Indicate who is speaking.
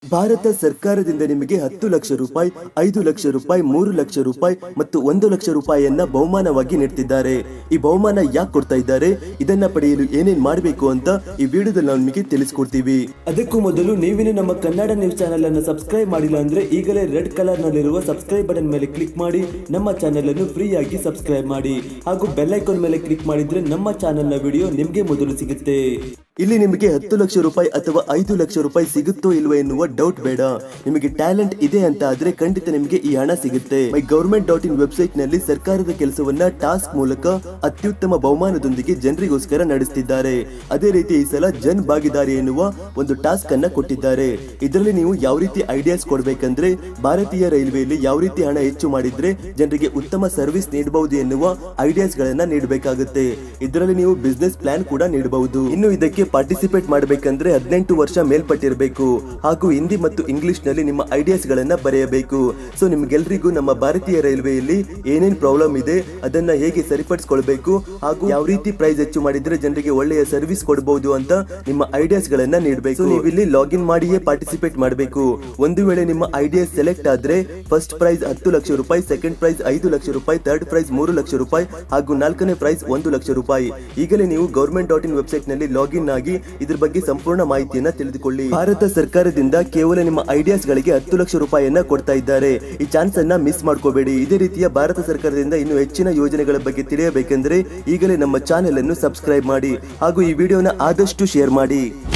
Speaker 1: ಭಾರತ ಸರ್ಕಾರದಿಂದ ನಿಮಗೆ ಹತ್ತು ಲಕ್ಷ ರೂಪಾಯಿ ಐದು ಲಕ್ಷ ರೂಪಾಯಿ ಮೂರು ಲಕ್ಷ ರೂಪಾಯಿ ಮತ್ತು ಒಂದು ಲಕ್ಷ ರೂಪಾಯಿಯನ್ನ ಬಹುಮಾನವಾಗಿ ನೀಡ್ತಿದ್ದಾರೆ ಈ ಬಹುಮಾನ ಯಾಕೆ ಕೊಡ್ತಾ ಇದ್ದಾರೆ ಇದನ್ನ ಪಡೆಯಲು ಏನೇನ್ ಮಾಡಬೇಕು ಅಂತ ಈ ವಿಡಿಯೋದಲ್ಲಿ ನಾವು ನಿಮಗೆ ತಿಳಿಸ್ಕೊಡ್ತೀವಿ ಅದಕ್ಕೂ ಮೊದಲು ನೀವಿನ ನಮ್ಮ ಕನ್ನಡ ನ್ಯೂಸ್ ಚಾನೆಲ್ ಅನ್ನು ಸಬ್ಸ್ಕ್ರೈಬ್ ಮಾಡಿಲ್ಲ ಅಂದ್ರೆ ಈಗಲೇ ರೆಡ್ ಕಲರ್ ನಲ್ಲಿರುವ ಸಬ್ಸ್ಕ್ರೈಬ್ ಬಟನ್ ಮೇಲೆ ಕ್ಲಿಕ್ ಮಾಡಿ ನಮ್ಮ ಚಾನೆಲ್ ಅನ್ನು ಫ್ರೀ ಆಗಿ ಸಬ್ಸ್ಕ್ರೈಬ್ ಮಾಡಿ ಹಾಗೂ ಬೆಲ್ ಐಕಾನ್ ಮೇಲೆ ಕ್ಲಿಕ್ ಮಾಡಿದ್ರೆ ನಮ್ಮ ಚಾನೆಲ್ ನ ವಿಡಿಯೋ ನಿಮ್ಗೆ ಮೊದಲು ಸಿಗುತ್ತೆ ಇಲ್ಲಿ ನಿಮಗೆ ಹತ್ತು ಲಕ್ಷ ರೂಪಾಯಿ ಅಥವಾ ಐದು ಲಕ್ಷ ರೂಪಾಯಿ ಸಿಗುತ್ತೋ ಇಲ್ವೋ ಎನ್ನುವ ಡೌಟ್ ಬೇಡ ನಿಮಗೆ ಟ್ಯಾಲೆಂಟ್ ಇದೆ ಅಂತ ಆದ್ರೆ ಖಂಡಿತ ನಿಮಗೆ ಈ ಹಣ ಸಿಗುತ್ತೆ my government dot in website ನಲ್ಲಿ ಸರ್ಕಾರದ ಕೆಲಸವನ್ನ ಟಾಸ್ಕ್ ಮೂಲಕ ಅತ್ಯುತ್ತಮ ಬಹುಮಾನದೊಂದಿಗೆ ಜನರಿಗೋಸ್ಕರ ನಡೆಸ್ತಿದ್ದಾರೆ ಅದೇ ರೀತಿ ಈ ಸಲ ಜನ್ ಭಾಗಿದಾರಿ ಎನ್ನುವ ಒಂದು ಟಾಸ್ಕ್ ಅನ್ನ ಕೊಟ್ಟಿದ್ದಾರೆ ಇದರಲ್ಲಿ ನೀವು ಯಾವ ರೀತಿ ಐಡಿಯಾಸ್ ಕೊಡ್ಬೇಕಂದ್ರೆ ಭಾರತೀಯ ರೈಲ್ವೆಯಲ್ಲಿ ಯಾವ ರೀತಿ ಹಣ ಹೆಚ್ಚು ಮಾಡಿದ್ರೆ ಜನರಿಗೆ ಉತ್ತಮ ಸರ್ವಿಸ್ ನೀಡಬಹುದು ಎನ್ನುವ ಐಡಿಯಾಸ್ ಗಳನ್ನ ನೀಡಬೇಕಾಗುತ್ತೆ ಇದರಲ್ಲಿ ನೀವು ಬಿಸ್ನೆಸ್ ಪ್ಲಾನ್ ಕೂಡ ನೀಡಬಹುದು ಇನ್ನು ಇದಕ್ಕೆ ಪಾರ್ಟಿಸಿಪೇಟ್ ಮಾಡಬೇಕಂದ್ರೆ ಹದಿನೆಂಟು ವರ್ಷ ಮೇಲ್ಪಟ್ಟಿರಬೇಕು ಹಾಗೂ ಹಿಂದಿ ಮತ್ತು ಇಂಗ್ಲಿಷ್ ನಲ್ಲಿ ನಿಮ್ಮ ಐಡಿಯಾಸ್ ಗಳನ್ನ ಬರೆಯಬೇಕು ಸೊ ನಿಮ್ಗೆಲ್ರಿಗೂ ನಮ್ಮ ಭಾರತೀಯ ರೈಲ್ವೆಯಲ್ಲಿ ಏನೇನ್ ಪ್ರಾಬ್ಲಮ್ ಇದೆ ಅದನ್ನ ಹೇಗೆ ಸರಿಪಡಿಸ್ಕೊಳ್ಬೇಕು ಹಾಗೂ ಯಾವ ರೀತಿ ಪ್ರೈಸ್ ಹೆಚ್ಚು ಮಾಡಿದ್ರೆ ಜನರಿಗೆ ಒಳ್ಳೆಯ ಸರ್ವಿಸ್ ಕೊಡಬಹುದು ಅಂತ ನಿಮ್ಮ ಐಡಿಯಾಸ್ ಗಳನ್ನ ನೀಡಬೇಕು ನೀವು ಇಲ್ಲಿ ಲಾಗಿನ್ ಮಾಡಿಯೇ ಪಾರ್ಟಿಸಿಪೇಟ್ ಮಾಡಬೇಕು ಒಂದು ವೇಳೆ ನಿಮ್ಮ ಐಡಿಯಾಸ್ ಸೆಲೆಕ್ಟ್ ಆದ್ರೆ ಫಸ್ಟ್ ಪ್ರೈಸ್ ಹತ್ತು ಲಕ್ಷ ರೂಪಾಯಿ ಸೆಕೆಂಡ್ ಪ್ರೈಸ್ ಐದು ಲಕ್ಷ ರೂಪಾಯಿ ಥರ್ಡ್ ಪ್ರೈಸ್ ಮೂರು ಲಕ್ಷ ರೂಪಾಯಿ ಹಾಗೂ ನಾಲ್ಕನೇ ಪ್ರೈಸ್ ಒಂದು ಲಕ್ಷ ರೂಪಾಯಿ ಈಗಲೇ ನೀವು ಗವರ್ಮೆಂಟ್ ಡಾಟ್ ಇನ್ ವೆಬ್ಸೈಟ್ ನಲ್ಲಿ ಲಾಗಿನ್ ಆಗಿ ಇದ್ರ ಬಗ್ಗೆ ಸಂಪೂರ್ಣ ಮಾಹಿತಿಯನ್ನ ತಿಳಿದುಕೊಳ್ಳಿ ಭಾರತ ಸರ್ಕಾರದಿಂದ ಕೇವಲ ನಿಮ್ಮ ಐಡಿಯಾಸ್ ಗಳಿಗೆ ಹತ್ತು ಲಕ್ಷ ರೂಪಾಯಿಯನ್ನ ಕೊಡ್ತಾ ಇದ್ದಾರೆ ಈ ಚಾನ್ಸ್ ಅನ್ನ ಮಿಸ್ ಮಾಡ್ಕೋಬೇಡಿ ಇದೇ ರೀತಿಯ ಭಾರತ ಸರ್ಕಾರದಿಂದ ಇನ್ನು ಹೆಚ್ಚಿನ ಯೋಜನೆಗಳ ಬಗ್ಗೆ ತಿಳಿಯಬೇಕೆಂದ್ರೆ ಈಗಲೇ ನಮ್ಮ ಚಾನೆಲ್ ಅನ್ನು ಸಬ್ಸ್ಕ್ರೈಬ್ ಮಾಡಿ ಹಾಗೂ ಈ ವಿಡಿಯೋನ ಆದಷ್ಟು ಶೇರ್ ಮಾಡಿ